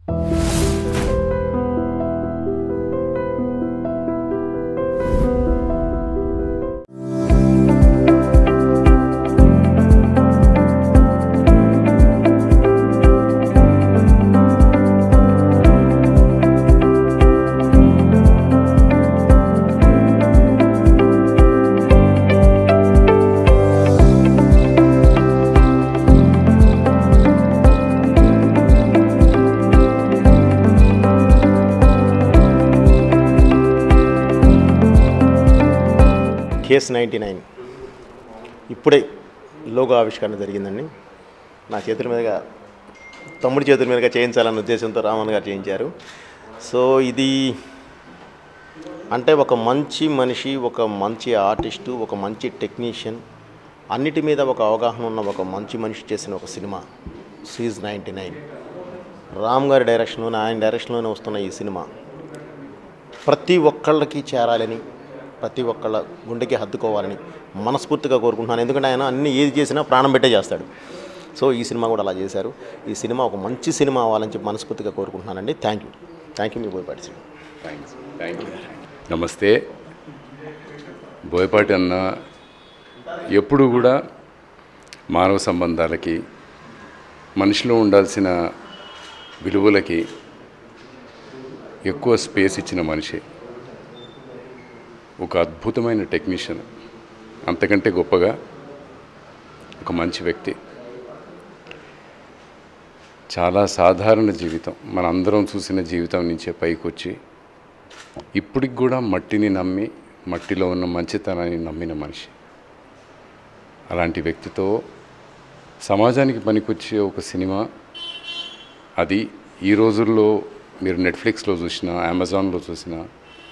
Case ninety nine ఇప్పుడే logo ఆవిష్కరణ జరిగిందండి నా చేతుల మీదుగా తమ్ముడి చేతుల మీదుగా చేయించాలన్న ఉద్దేశంతో రామన్ గారు చేయించారు సో ఇది అంటే ఒక మంచి మనిషి ఒక మంచి ఆర్టిస్టు ఒక మంచి టెక్నీషియన్ అన్నిటి మీద ఒక అవగాహన ఉన్న ఒక మంచి మనిషి చేసిన ఒక cinema case ninety nine Ram గారి డైరెక్షన్లోనే ఆయన డైరెక్షన్లోనే వస్తున్న ఈ సినిమా ప్రతి ఒక్కళ్ళకి చేరాలని ప్రతి ఒక్కళ్ళ గుండెకి హత్తుకోవాలని మనస్ఫూర్తిగా కోరుకుంటున్నాను ఎందుకంటే ఆయన అన్ని ఏది చేసినా ప్రాణం పెట్టే చేస్తాడు సో ఈ సినిమా కూడా అలా చేశారు ఈ సినిమా ఒక మంచి సినిమా అవ్వాలని చెప్పి మనస్ఫూర్తిగా కోరుకుంటున్నానండి థ్యాంక్ యూ థ్యాంక్ యూ మీ Boyapati Sri thanks thank you నమస్తే బోయపాటి అన్న ఎప్పుడు కూడా మానవ సంబంధాలకి మనిషిలో ఉండాల్సిన విలువలకి ఎక్కువ స్పేస్ ఇచ్చిన మనిషి ఒక అద్భుతమైన టెక్నీషియన్ అంతకంటే గొప్పగా ఒక మంచి వ్యక్తి చాలా సాధారణ జీవితం మన అందరం చూసిన జీవితం నుంచే పైకి వచ్చి ఇప్పటికి కూడా మట్టిని నమ్మి మట్టిలో ఉన్న మంచితనాన్ని నమ్మిన మనిషి అలాంటి వ్యక్తితో సమాజానికి పనికొచ్చే ఒక సినిమా అది ఈ రోజుల్లో మీరు నెట్ఫ్లిక్స్లో చూసినా అమెజాన్లో చూసినా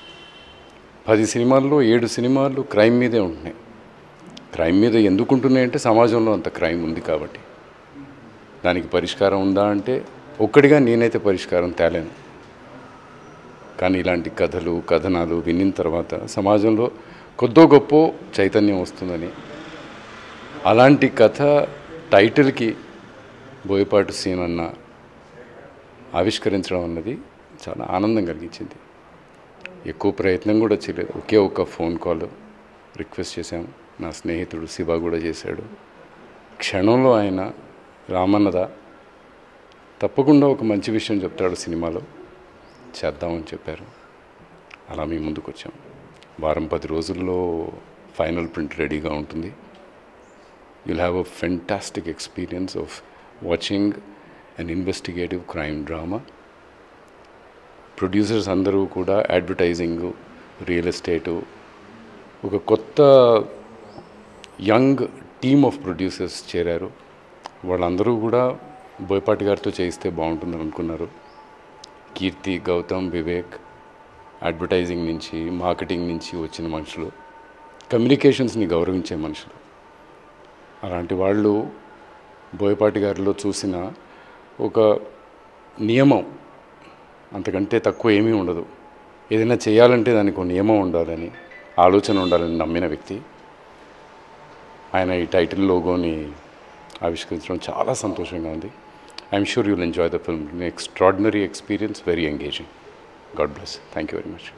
పది సినిమాల్లో ఏడు సినిమాలు క్రైమ్ మీదే ఉంటున్నాయి క్రైమ్ మీద ఎందుకు ఉంటున్నాయంటే సమాజంలో అంత క్రైమ్ ఉంది కాబట్టి దానికి పరిష్కారం ఉందా అంటే ఒక్కడిగా నేనైతే పరిష్కారం తేలేను కానీ ఇలాంటి కథలు కథనాలు వినిన తర్వాత సమాజంలో కొద్దో గొప్ప చైతన్యం వస్తుందని అలాంటి కథ టైటిల్కి బోయపాటు సీన్ అన్న ఆవిష్కరించడం అన్నది చాలా ఆనందం కలిగించింది ఎక్కువ ప్రయత్నం కూడా చేయలేదు ఒకే ఒక ఫోన్ కాల్ రిక్వెస్ట్ చేశాము నా స్నేహితుడు శివ కూడా చేశాడు క్షణంలో ఆయన రామన్నద తప్పకుండా ఒక మంచి విషయం చెప్తాడు సినిమాలో చేద్దామని చెప్పారు అలా మీ ముందుకు వచ్చాం వారం పది రోజుల్లో ఫైనల్ ప్రింట్ రెడీగా ఉంటుంది you'll have a fantastic experience of watching an investigative crime drama producers అందరూ కూడా అడ్వర్టైజింగ్ రియల్ ఎస్టేటు ఒక కొత్త యంగ్ టీమ్ ఆఫ్ ప్రొడ్యూసర్స్ చేరారు వాళ్ళందరూ కూడా బోయపాటి గారితో చేయిస్తే బాగుంటుందని అనుకున్నారు కీర్తి గౌతమ్ వివేక్ అడ్వర్టైజింగ్ నుంచి మార్కెటింగ్ నుంచి వచ్చిన మనుషులు కమ్యూనికేషన్స్ని గౌరవించే మనుషులు అలాంటి వాళ్ళు బోయపాటి గారిలో చూసిన ఒక నియమం అంతకంటే తక్కువ ఏమీ ఉండదు ఏదైనా చేయాలంటే దానికి ఒక నియమం ఉండాలని ఆలోచన ఉండాలని నమ్మిన వ్యక్తి ఆయన ఈ టైటిల్ లోగోని ఆవిష్కరించడం చాలా సంతోషంగా ఉంది I'm sure you'll enjoy the film extraordinary experience very engaging God bless thank you very much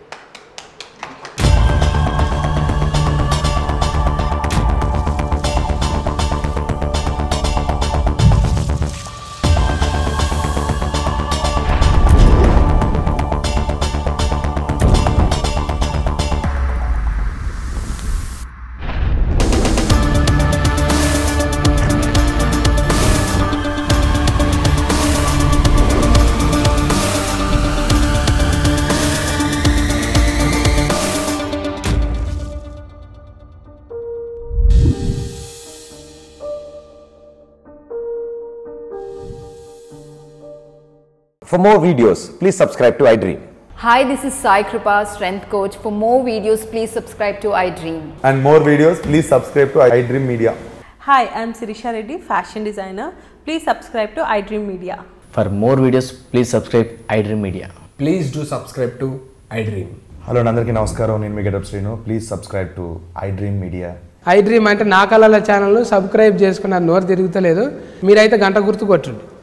For more videos, please subscribe to iDream. Hi, this is Sai Kripa, strength coach. For more videos, please subscribe to iDream. and more videos, please subscribe to iDream Media. Hi, I'm Sirisha Reddy, fashion designer. Please subscribe to iDream Media. For more videos, please subscribe iDream Media. Please do subscribe to iDream. Hello అందరికీ నమస్కారం నేను మీ Getup Srinu please subscribe to iDream media iDream అంటే నా కళల channel subscribe చేసుకున్న నోరు తిరుగుతలేదు మీరైతే గంట గుర్తు కొట్టండి